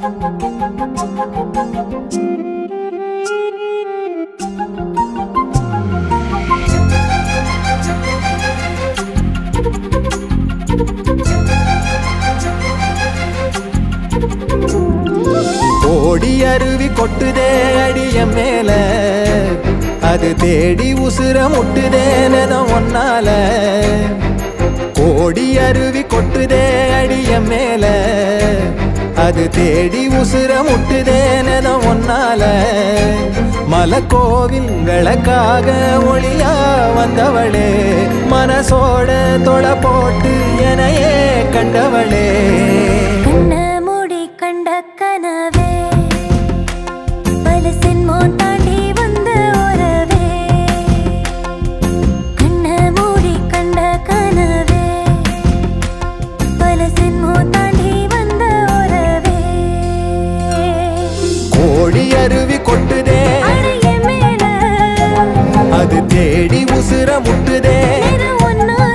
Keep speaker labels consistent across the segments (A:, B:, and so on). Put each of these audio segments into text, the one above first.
A: ஓடி அருவி கொட்டுதே அடிய மேல அது தேடி உசுர முட்டுதே நெதம் ஒன்னால கோடி அருவி கொட்டுதே அடிய மேல அது தேடி உசுர முட்டுதே நெதம் ஒன்னால மலக்கோவில் விளக்காக ஒளியா வந்தவளே மனசோட தொட போட்டு எனையே கண்டவளே
B: கண்ண மூடி கண்ட கனவே பல சென்மோ தாண்டி வந்த உறவே கண்ண மூடி கண்ட கனவே பல சென்மோ தாண்டி வந்த உறவே
A: கோடி அருவி கொட்டுதே
B: அடைய மேல
A: அது தேடி உசுர முட்டுதே
B: நிற ஒன்னால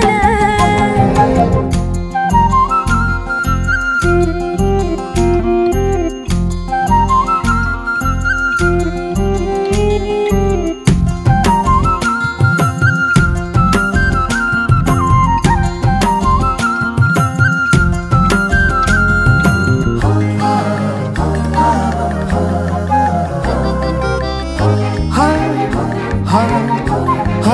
A: ஹா, ஹா, ஹா.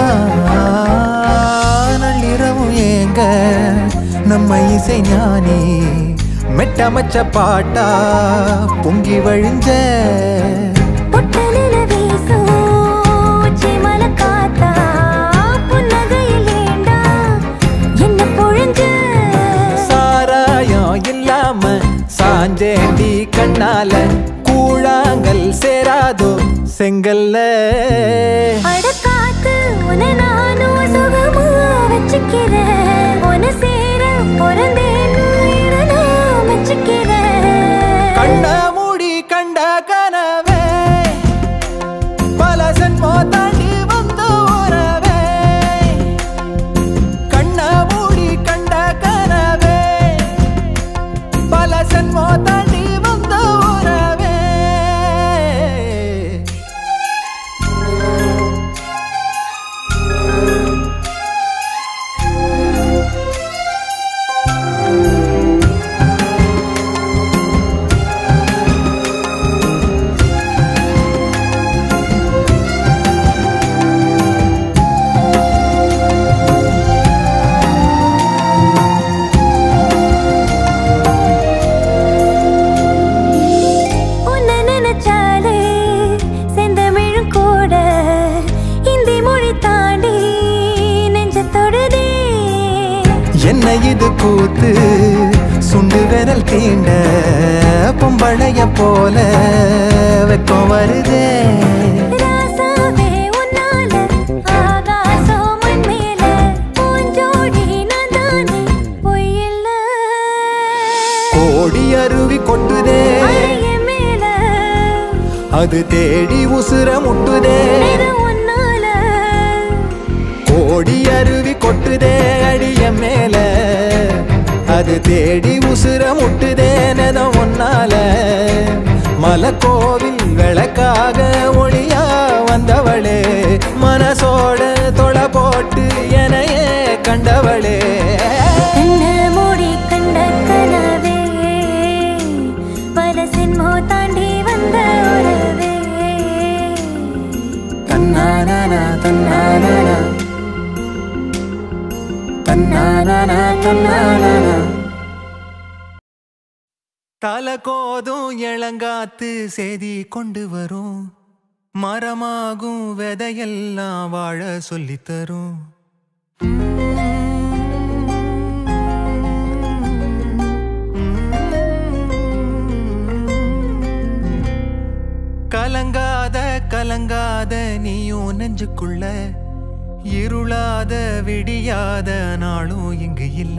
A: நள்ளிரவும் ஏங்க நம்ம இசை ஞானி மெட்டமச்ச பாட்டா பொங்கி வழிஞ்ச
B: பொட்டலில வீசும் உச்சிமல காத்தா, புன்னகையில் ஏண்டா என்ன பொழிஞ்ச?
A: சாராயம் இல்லாம சாஞ்சேண்டி கண்ணால கூழாங்கல் சேராதோ செங்கல்ல
B: அட காத்து, உன்னை நானும் சுகமா வச்சுக்கிறேன். உன்னை சேர பொறந்தேன்னு இதை நான் மெச்சுக்கிறேன்.
A: கண்ண மூடி கண்ட கனவே பல சென்மோ தாண்டி வந்த உறவே கண்ண மூடி கண்ட கனவே பல சென்மோ தாண்டி வந்த உறவே
B: உன்னை நினைச்சாலே செந்தமிழும் கூட இந்தி மொழி தாண்டி நெஞ்ச தொடுதே
A: என்ன இது கூத்து சுண்டு விரல் தீண்ட பொம்பளைய போல வெக்கம் வருதே
B: ராசாவே உன்னால ஆகாசம் மண் மேல பூஞ்சோடி நான் தானே பொய்யில்ல
A: கோடி அருவி கொட்டுதே
B: அடைய மேல
A: அது தேடி உசுர முட்டுதே
B: நிற உன்னால
A: கோடி அருவி கொட்டுதே அடிய மேல அது தேடி உசுர முட்டுதே நெதம் ஒன்னால மலக்கோவில் விளக்காக ஒளியா வந்தவளே மனசோட தொட போட்டு எனையே கண்டவளே
B: கண்ண மூடி கண்ட கனவே பல சென்மோ தாண்டி வந்த உறவே
A: தன்னானா தன்னானா தன்னானா தன்னானா தல கோதும் இளங்காத்து செய்தி கொண்டு வரும் மரமாகும் விதையெல்லாம் வாழ சொல்லித் தரும் கலங்காத கலங்காத நீயும் நெஞ்சுக்குள்ள இருளாத விடியாத நாளும் இங்கு இல்ல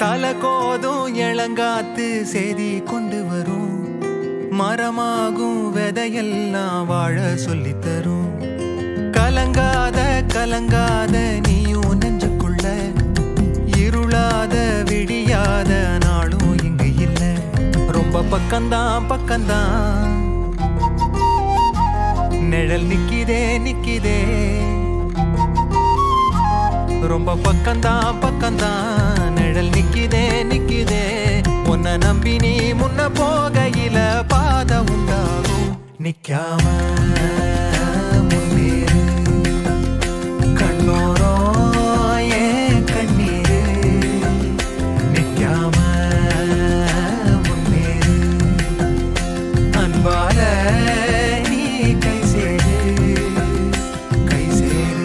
A: தலை கோதும் இளங்காத்து செய்தி கொண்டு வரும் மரமாகும் விதையெல்லாம் வாழ சொல்லித் தரும் கலங்காத கலங்காத நீயும் நெஞ்சுக்குள்ள இருளாத விடியாத நாளும் இங்கு இல்ல ரொம்ப பக்கம்தான் பக்கம்தான் நிழல் நிக்கிதே நிக்கிதே ரொம்ப பக்கம்தான் பக்கம்தான் நிழல் நிக்கிதே நிக்கிதே உன்னை நம்பி நீ முன்ன போகையில பாதை உண்டாகும் நிக்காம முன்னேறு கண்ணோரோ ஏன் கண்ணீரு நிக்காம முன்னேறு அன்பால நீ கை சேரு கை சேரு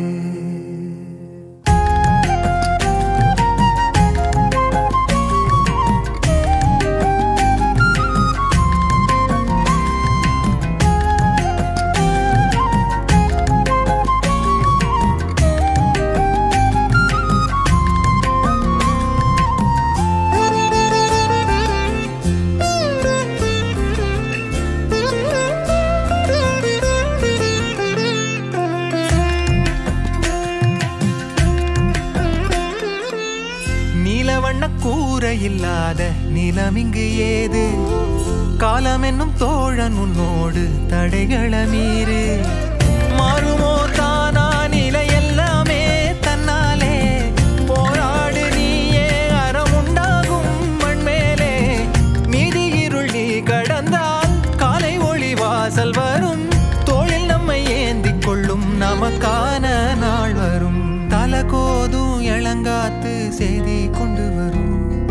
A: நீலவண்ண கூரை இல்லாத நிலம் இங்கு ஏது காலம் என்னும் தோழன் உன்னோடு தடைகள மீறு மாறுமோ தானா நிலை எல்லாமே தன்னாலே போராடு நீயே அறம் உண்டாகும் மண்மேலே மீதி இருள் நீ கடந்தால் காலை ஒளி வாசல் வரும் தோளில் நம்மை ஏந்திக் கொள்ளும் நமக்கான நாள் வரும் தலகோதும் இளங்காத்து செய்தி கொண்டு வரும்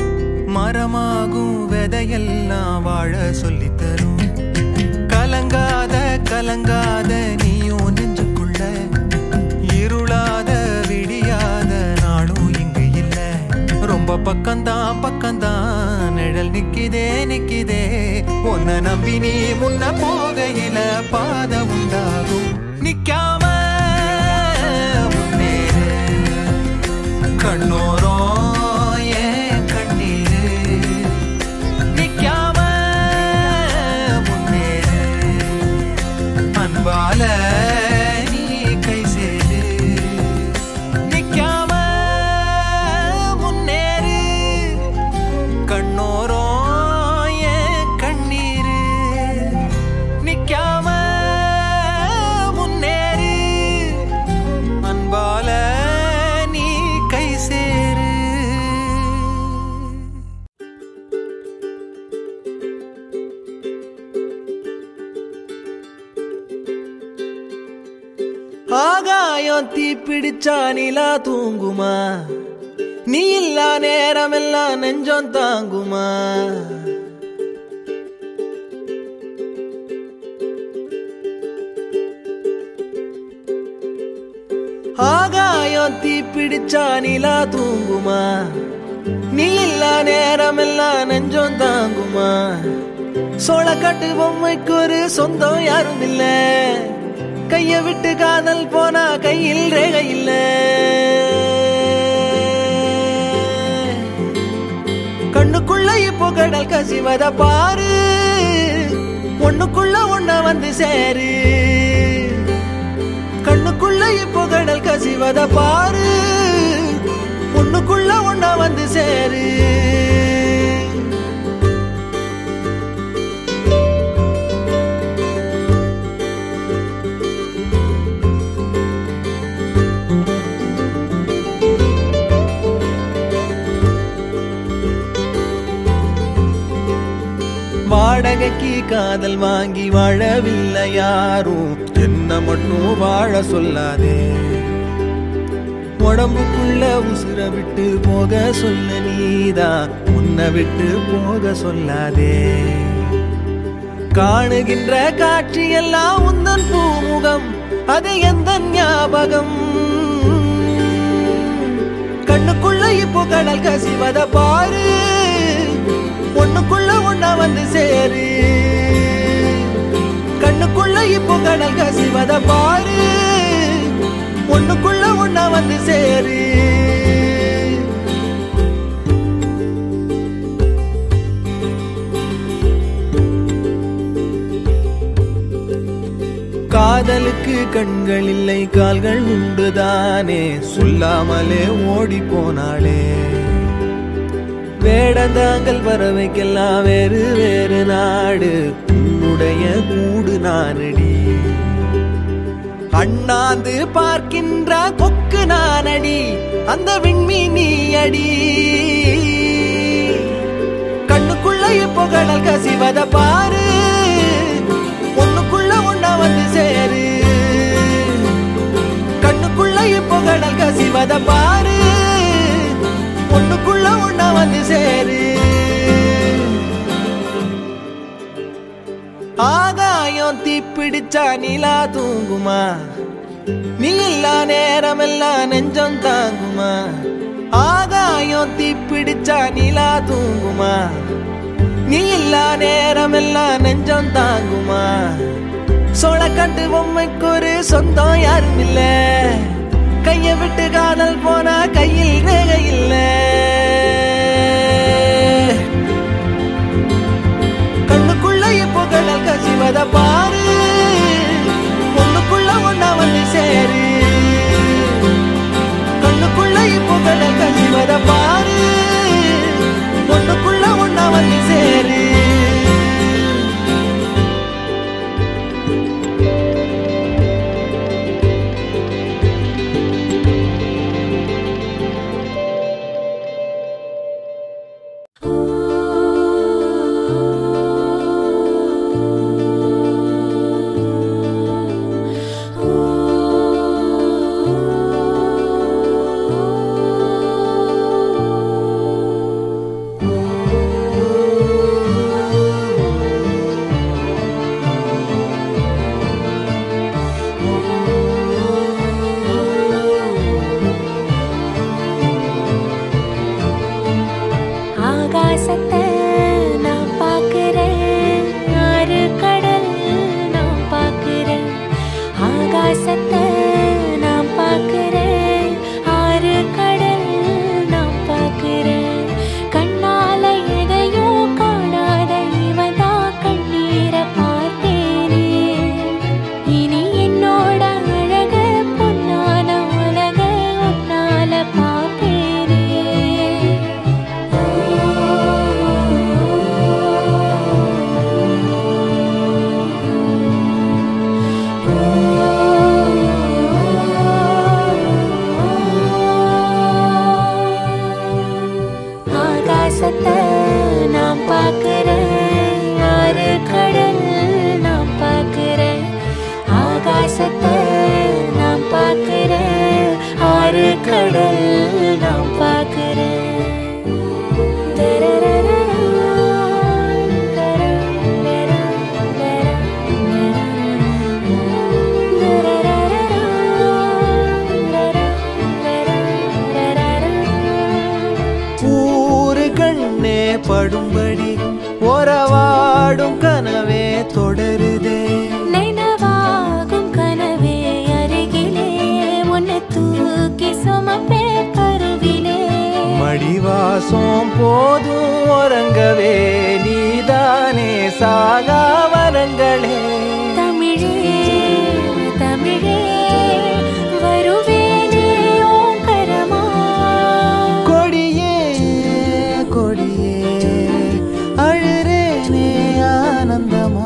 A: மரமாகும் விதையெல்லாம் வாழ சொல்லித் தரும் கலங்காத கலங்காத நீயும் நெஞ்சுக்குள்ள இருளாத விடியாத நாளும் இங்கு இல்ல ரொம்ப பக்கம்தான் பக்கம்தான் நிழல் நிக்கிதே நிக்கிதே உன்னை நம்பி நீ முன்ன போகையில பாதை உண்டாகும் நிக்காம முன்னேறு கண்ணோரோ ஏன் கண்ணீரு நிக்காம முன்னேறு அன்பால நீ கை சேரு நிக்காம முன்னேறு கண்ணோரோ ஏன் கண்ணீரு நிக்காம முன்னேறு அன்பால நீ கை சேரு ஆகாயம் தீ பிடிச்சா நிலா தூங்குமா நீ இல்லா நேரமெல்லாம் நெஞ்சம் தாங்குமா ஆகாயம் தீ பிடிச்சா நிலா தூங்குமா நீ இல்லா நேரமெல்லாம் நெஞ்சம் தாங்குமா சோளக்காட்டு பொம்மைக்கு ஒரு சொந்தம் யாரும் இல்ல கைய விட்டு காதல் போனா கையில் ரேகை இல்ல கண்ணுக்குள்ள இப்போ கடல் கசிவத பாரு ஒண்ணுக்குள்ள ஒண்ண வந்து சேரு கண்ணுக்குள்ள இப்போ கடல் கசிவத பாரு ஒண்ணுக்குள்ள ஒண்ண வந்து சேரு வாடகைக்கு காதல் வாங்கி வாழவில்லை யாரும் என்ன மட்டும் வாழ சொல்லாதே உடம்புக்குள்ள உசுர விட்டு போக சொல்ல நீதான் உன்னை விட்டு போக சொல்லாதே காணுகின்ற காட்சி எல்லாம் உந்தன் பூமுகம் அது எந்த ஞாபகம் கண்ணுக்குள்ள இப்போ கடல் கசிவத பாரு ஒண்ணுக்குள்ள ஒண்ணா வந்து சேரு கண்ணுக்குள்ள இப்போ கடல் கசிவத பாரு ஒண்ணுக்குள்ள ஒண்ணா வந்து சேரு கண்கள் இல்லை கால்கள் உண்டுதானே சொல்லாமலே ஓடி போனாளே வேடந்தாங்கள் பறவைக்கெல்லாம் வேறு வேறு நாடு உன்னுடைய கூடு நானடி அண்ணாந்து பார்க்கின்ற கொக்கு நானடி அந்த விண்மீன் நீ அடி கண்ணுக்குள்ள இப்போ கடல் கசிவத பாரு ஒண்ணுக்குள்ள ஒண்ணா வந்து சேரு கண்ணுக்குள்ள இப்போ கடல் கசிவத பாரு ஒண்ணுக்குள்ள ஒண்ணா வந்து சேரு ஆகாயம் தீப்பிடிச்சா நிலா தூங்குமா நீ இல்லா நேரமெல்லாம் நெஞ்சம் தாங்குமா ஆகாயம் தீப்பிடிச்சா நிலா தூங்குமா நீ இல்லா நேரமெல்லாம் நெஞ்சம் தாங்குமா சோளக்கட்டு பொம்மைக்கு ஒரு சொந்தம் யாரும் இல்ல கைய விட்டு காதல் போனா கையில் ரேகை இல்ல கண்ணுக்குள்ள இப்போ கடல் கசிவத பாரு ஒண்ணுக்குள்ள ஒண்ணா வந்து சேரு கண்ணுக்குள்ள இப்போ கடல் கசிவத பாரு ஒண்ணுக்குள்ள ஒண்ணா வந்து சேரு
B: ஆகாசத்தை நான் பார்க்கிறேன் ஆறு கடல் நான் பார்க்கிறேன் ஆகாசத்தை நான் பார்க்கிறேன் ஆறு கடல் நான் பார்க்கிறேன் கண்ணால எதையும் காணாத இவதா கண்ணீரை பார்த்தேனே இனி என்னோட அழக பொன்னான உலக உன்னால பார்ப்பேனே ஆகாசத்தை நான் பார்க்கிறேன் ஆறு கடல் நான் பார்க்கிறேன் ஆகாசத்தை நான் பார்க்கிறேன் ஆறு கடல் நான் பார்க்கிறேன்
A: ஊரு கண்ணே படும்படி ஒரவாடும் கனவே தொடருதே
B: நினைவாகும் கனவே அருகிலே உன்னை தூக்கி சுமப்பே கருவிலே
A: மடிவாசம் போதும் உறங்கவே நீதானே சாகா வரங்களே
B: தமிழே தமிழே வருவேனே ஓங்கரமா
A: கொடியே கொடியே அழுறேனே ஆனந்தமா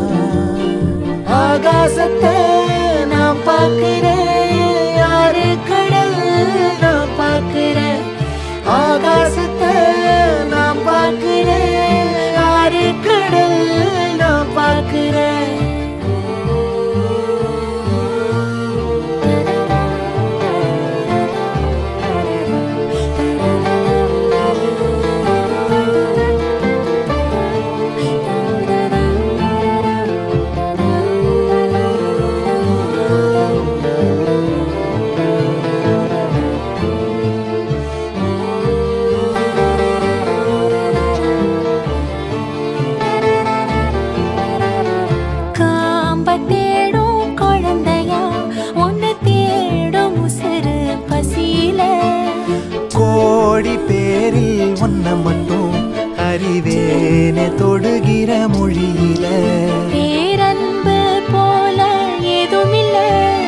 A: ஆகாசத்தை நான் பார்க்கிறேன் யாரு கடல் நான் பார்க்கிறேன் ஆகாசத்தை நான் பார்க்கிறேன் யாரு கடல் நான் பார்க்கிறேன்
B: காம்ப தேடும் குழந்தையா உன்னை தேடும் உசுறு பசியில
A: கோடி பேரில் ஒன்ன மட்டும் அறிவேனே தொடுகிற மொழியில
B: பேரன்பு போல ஏதுமில்ல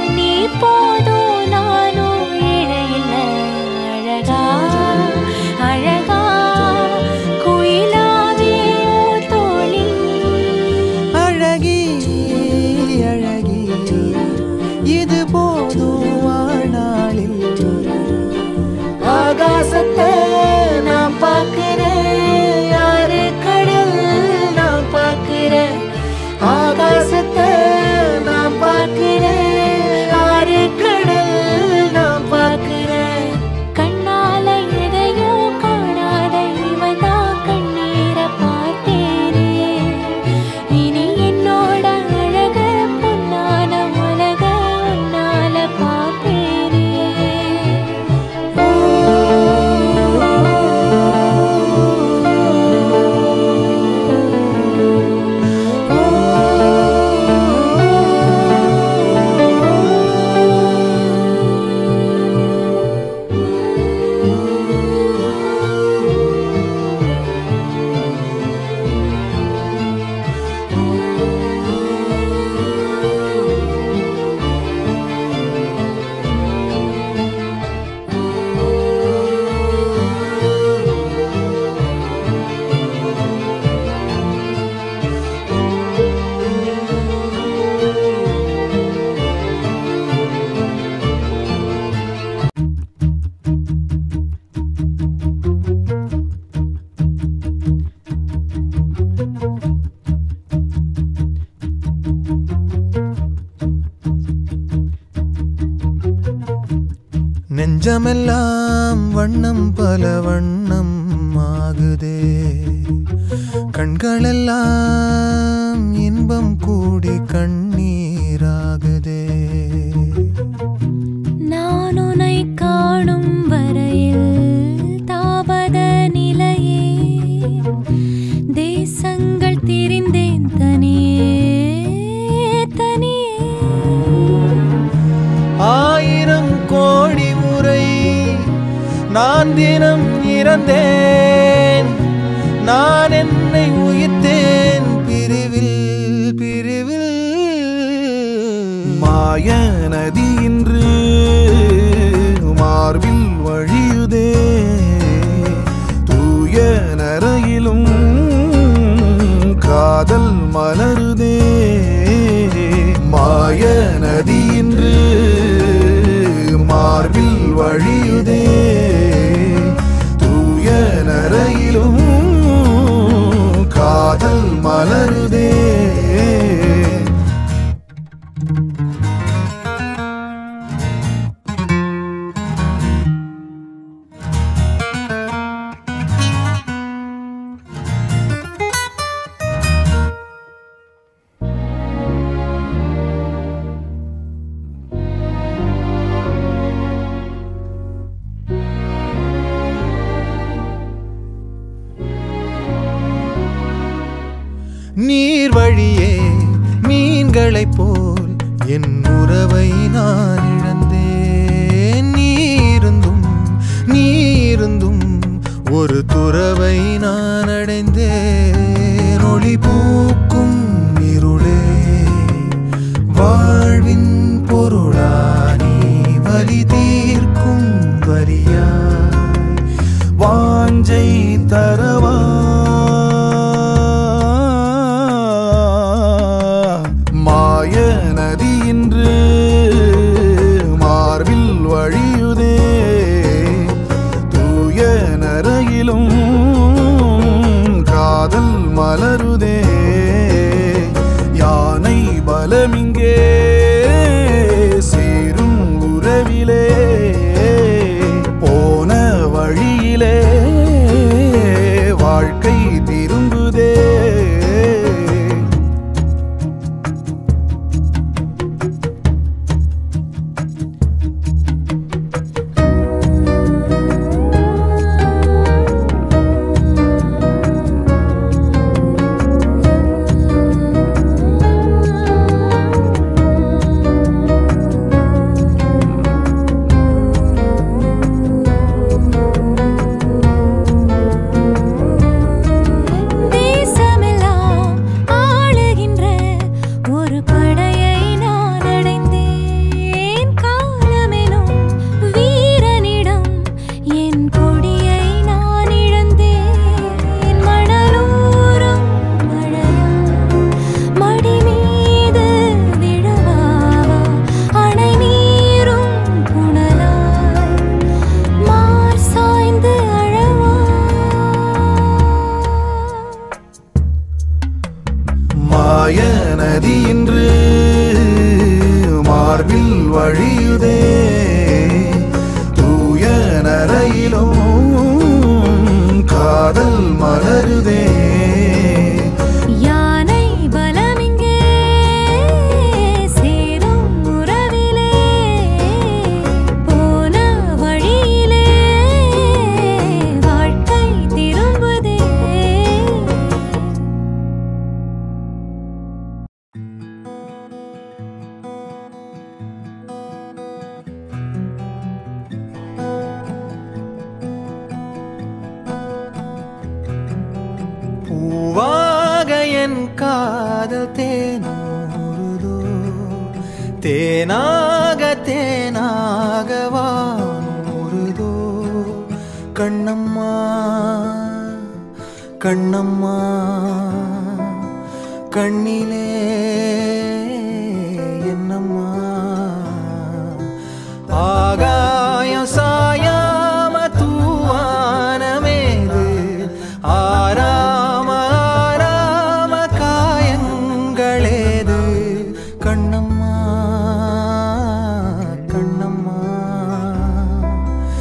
A: நெஞ்சமெல்லாம் வண்ணம் பல வண்ணம் ஆகுதே கண்களெல்லாம் இன்பம் கூடி கண்ணீராகுதே
B: நான் உன்னை காணும் வரையில் தாவத நிலையே தேசங்கள் திரிந்தேன் தனியே தனியே
A: ஆயிரம் கோடி முறை நான் தினம் இறந்தேன் நான் என்னை உயிர்த்தேன் பிரிவில் பிரிவில்
C: மாய நதி இன்று மார்பில் வழியுதே தூய நரையிலும் காதல் மலருதே மாய நதி இன்று மார்பில் வழியுதே தூய நரையிலும் காதல் மலருதே
A: நீர் வழியே மீன்களைப் போல் என் உறவை நான் இழந்தேன் நீருந்தும் நீருந்தும் ஒரு துறவை நான் அடைந்தேன் ஒளி பூக்கும் இருளே வாழ்வின் பொருளானி வலி தீர்க்கும் வரியாய்
C: வாஞ்சை தரவா மாய நதி இன்று மார்பில் வழியுதே தூய நரையிலும் காதல் மலருதே யானை பலமிங்கே சேரும் உறவிலே போன வழியிலே வாழ்க்கை திரும்புதே
B: தேசமெல்லாம் ஆளுகின்ற ஒரு படையை நான் அடைந்தேன் காலமெனும் வீரனிடம் என் கொடியை நான் இழந்தேன் மணலூரும் மழையா மடி மீது விழவாவா அணை நீரும் புனலாய் மார் சாய்ந்து அழவா
C: மாய நதி இன்று மார்பில் வழியுதே தூய நரையிலும் காதல் மலருதே
B: யானை பலமிங்கே சேரும் உறவிலே போன வழியிலே வாழ்க்கை திரும்புதே
A: பூவாக என் காதல் தேனூறுதோ தேனாக தேனாக வானூறுதோ கண்ணம்மா கண்ணம்மா கண்ணிலே என்னம்மா ஆகாயம் சாயாம தூவானமேது ஆராம ஆராம காயங்களேது கண்ணம்மா கண்ணம்மா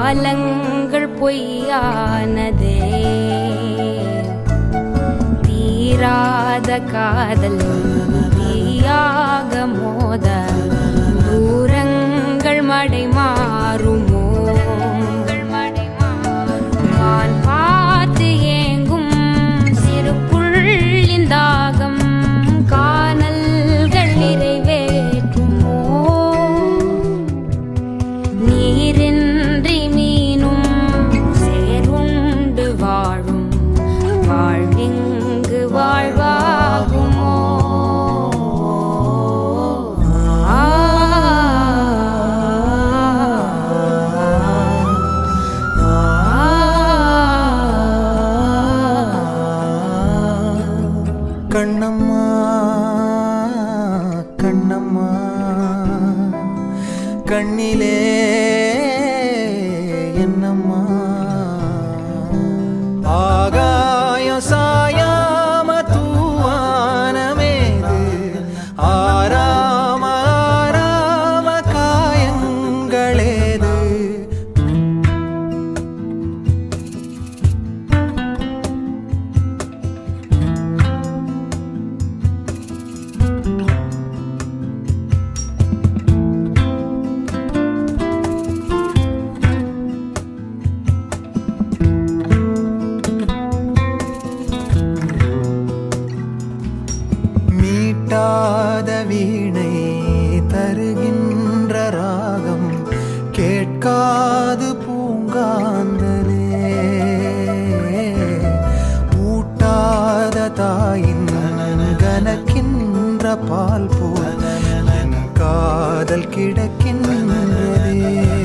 D: காலங்கள் பொய்யானதே தீராத காதல் தீயாக மோத தூரங்கள் மடை மாறுமோ வான் பார்த்து ஏங்கும் சிறு புள்ளின் தாகம் காணல்கள் நிறைவேற்றுமோ நீரின்றி மீனும் சேருண்டு வாழும் வாழ்விங்கு வாழ்வாகுமோ ஆ
A: கண்ணம்மா கண்ணம்மா கண்ணிலே என்னம்மா ஆகாயம் சாயாம தூவானமேது ஆராம ஆராம காயங்களேது மீட்டாத வீணை தருகின்ற ராகம் கேட்காது பூங்காந்தலே ஊட்டாத தாயின் கனக்கின்ற பால் போல் என் காதல் கிடக்கின்றதே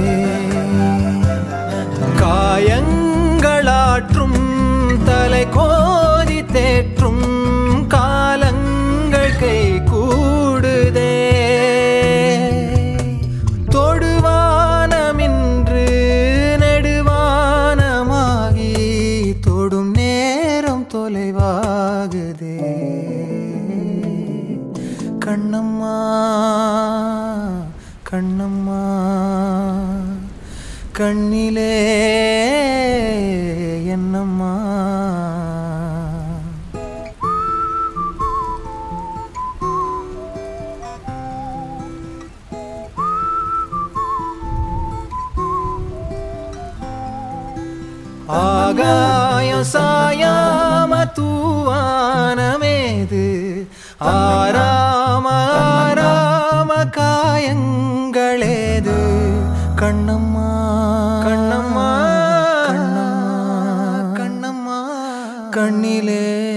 A: காயங்களாற்றும் தலை கோதி தேற்றும் காலங்கள் கை கூடுதே தொடுவானமின்று நெடுவானமாகி தொடும் நேரம் தொலைவாகுதே கண்ணம்மா கண்ணம்மா கண்ணிலே என்னம்மா ஆகாயம் சாயாம தூவானமேது ஆராம ஆராம காயங்களேது கண்ணம்மா கண்ணம்மா கண்ணம்மா கண்ணம்மா கண்ணிலே